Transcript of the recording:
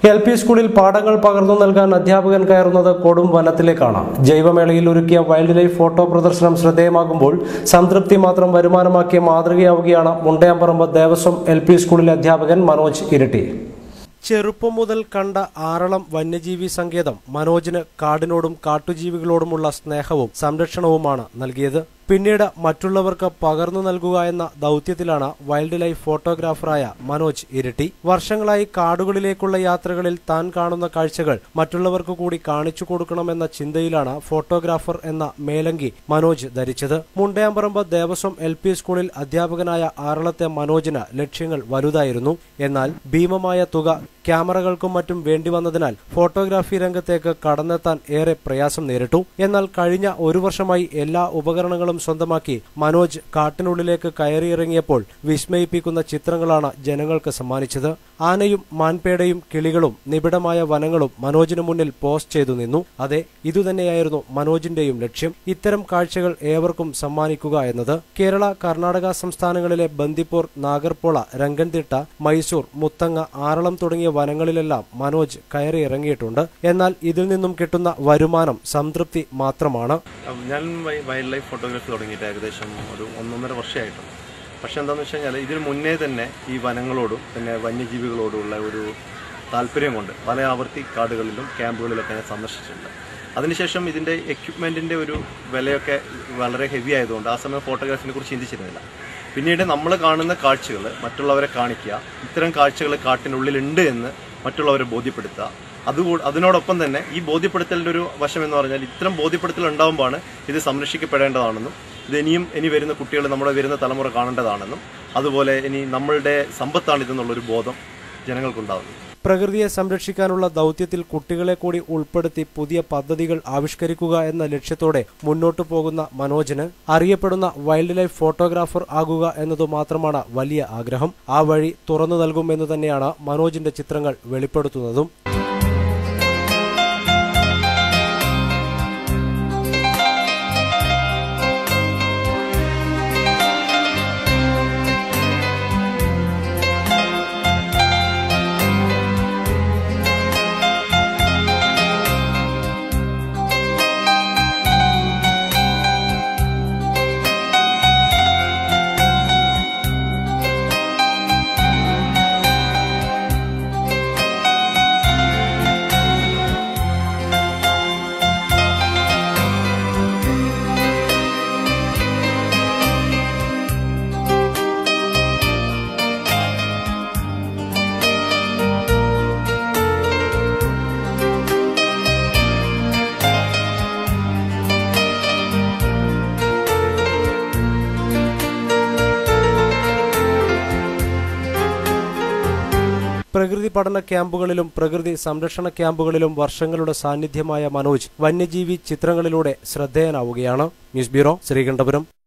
L P സ്കൂളിൽ പാഠങ്ങൾ പകർന്നു നൽകാൻ അധ്യാപകൻ കയറുന്നത് കൊടും വനത്തിലേക്കാണ് ജൈവമേളയിൽ ഒരുക്കിയ വൈൽഡ് ലൈഫ് ഫോട്ടോ പ്രദർശനം ശ്രദ്ധേയമാകുമ്പോൾ സംതൃപ്തി മാത്രം വരുമാനമാക്കിയ മാതൃകയാവുകയാണ് മുണ്ടയാമ്പറമ്പ് ദേവസ്വം എൽ പി സ്കൂളിലെ അധ്യാപകൻ മനോജ് ഇരട്ടി ചെറുപ്പം മുതൽ കണ്ട ആറളം വന്യജീവി സങ്കേതം മനോജിന് കാടിനോടും കാട്ടുജീവികളോടുമുള്ള സ്നേഹവും സംരക്ഷണവുമാണ് നൽകിയത് പിന്നീട് മറ്റുള്ളവർക്ക് പകർന്നു നൽകുക എന്ന ദൗത്യത്തിലാണ് വൈൽഡ് ലൈഫ് ഫോട്ടോഗ്രാഫറായ മനോജ് ഇരട്ടി വർഷങ്ങളായി കാടുകളിലേക്കുള്ള യാത്രകളിൽ താൻ കാണുന്ന കാഴ്ചകൾ മറ്റുള്ളവർക്ക് കൂടി കാണിച്ചു കൊടുക്കണമെന്ന ചിന്തയിലാണ് ഫോട്ടോഗ്രാഫർ എന്ന മേലങ്കി മനോജ് ധരിച്ചത് മുണ്ടയാമ്പറമ്പ് ദേവസ്വം എൽ പി സ്കൂളിൽ അധ്യാപകനായ ആറളത്തെ മനോജിന് ലക്ഷ്യങ്ങൾ വലുതായിരുന്നു എന്നാൽ ഭീമമായ തുക ക്യാമറകൾക്കും മറ്റും വേണ്ടി വന്നതിനാൽ ഫോട്ടോഗ്രാഫി രംഗത്തേക്ക് കടന്നെത്താൻ ഏറെ പ്രയാസം നേരിട്ടു എന്നാൽ കഴിഞ്ഞ ഒരു വർഷമായി എല്ലാ ഉപകരണങ്ങളും സ്വന്തമാക്കി മനോജ് കാട്ടിനുള്ളിലേക്ക് കയറിയിറങ്ങിയപ്പോൾ വിസ്മയിപ്പിക്കുന്ന ചിത്രങ്ങളാണ് ജനങ്ങൾക്ക് സമ്മാനിച്ചത് ആനയും മാൻപേടയും കിളികളും നിബിഡമായ വനങ്ങളും മനോജിന് മുന്നിൽ പോസ്റ്റ് ചെയ്തു നിന്നു അതെ ഇതുതന്നെയായിരുന്നു മനോജിന്റെയും ലക്ഷ്യം ഇത്തരം കാഴ്ചകൾ ഏവർക്കും സമ്മാനിക്കുക എന്നത് കേരള കർണാടക സംസ്ഥാനങ്ങളിലെ ബന്ദിപ്പൂർ നാഗർപോള രംഗൻതിട്ട മൈസൂർ മുത്തങ്ങ ആറളം തുടങ്ങിയ വനങ്ങളിലെല്ലാം മനോജ് കയറി ഇറങ്ങിയിട്ടുണ്ട് എന്നാൽ ഇതിൽ നിന്നും കിട്ടുന്ന വരുമാനം സംതൃപ്തി മാത്രമാണ് ഞാൻ വൈ- വൈൽഡ് ലൈഫ് ഫോട്ടോഗ്രാഫി തുടങ്ങിയിട്ട് ഏകദേശം ഒരു ഒന്നൊന്നര വർഷമായിട്ടുണ്ട് പക്ഷെ എന്താണെന്ന് വെച്ച് കഴിഞ്ഞാൽ ഇതിന് മുന്നേ തന്നെ ഈ വനങ്ങളോടും പിന്നെ വന്യജീവികളോടുമുള്ള ഒരു താല്പര്യം കൊണ്ട് പല ആവർത്തി കാടുകളിലും ക്യാമ്പുകളിലൊക്കെ ഞാൻ സന്ദർശിച്ചിട്ടുണ്ട് അതിനുശേഷം ഇതിൻ്റെ എക്യുപ്മെൻറ്റിൻ്റെ ഒരു വിലയൊക്കെ വളരെ ഹെവി ആയതുകൊണ്ട് ആ സമയം ഫോട്ടോഗ്രാഫിനെ കുറിച്ച് ചിന്തിച്ചിരുന്നില്ല പിന്നീട് നമ്മൾ കാണുന്ന കാഴ്ചകൾ മറ്റുള്ളവരെ കാണിക്കുക ഇത്തരം കാഴ്ചകൾ കാട്ടിനുള്ളിലുണ്ട് എന്ന് മറ്റുള്ളവരെ ബോധ്യപ്പെടുത്തുക അതുകൂടെ അതിനോടൊപ്പം തന്നെ ഈ ബോധ്യപ്പെടുത്തലിന്റെ ഒരു വശം എന്ന് പറഞ്ഞാൽ ഇത്തരം ബോധ്യപ്പെടുത്തൽ ഉണ്ടാകുമ്പോഴാണ് ഇത് സംരക്ഷിക്കപ്പെടേണ്ടതാണെന്നും ഇത് ഇനിയും ഇനി വരുന്ന കുട്ടികൾ നമ്മുടെ വരുന്ന തലമുറ കാണേണ്ടതാണെന്നും അതുപോലെ ഇനി നമ്മളുടെ സമ്പത്താണ് ഇതെന്നുള്ളൊരു ബോധം ജനങ്ങൾക്കുണ്ടാകുന്നു പ്രകൃതിയെ സംരക്ഷിക്കാനുള്ള ദൗത്യത്തിൽ കുട്ടികളെ കൂടി ഉൾപ്പെടുത്തി പുതിയ പദ്ധതികൾ ആവിഷ്കരിക്കുക എന്ന ലക്ഷ്യത്തോടെ മുന്നോട്ടു പോകുന്ന മനോജിന് അറിയപ്പെടുന്ന വൈൽഡ് ലൈഫ് ഫോട്ടോഗ്രാഫർ ആകുക എന്നതു മാത്രമാണ് വലിയ ആഗ്രഹം ആ വഴി തുറന്നു നൽകുമെന്ന് തന്നെയാണ് മനോജിന്റെ ചിത്രങ്ങൾ വെളിപ്പെടുത്തുന്നതും പ്രകൃതി പഠന ക്യാമ്പുകളിലും പ്രകൃതി സംരക്ഷണ ക്യാമ്പുകളിലും വർഷങ്ങളുടെ സാന്നിധ്യമായ മനോജ് വന്യജീവി ചിത്രങ്ങളിലൂടെ ശ്രദ്ധേയനാവുകയാണ് ന്യൂസ് ബ്യൂറോ ശ്രീകണ്ഠപുരം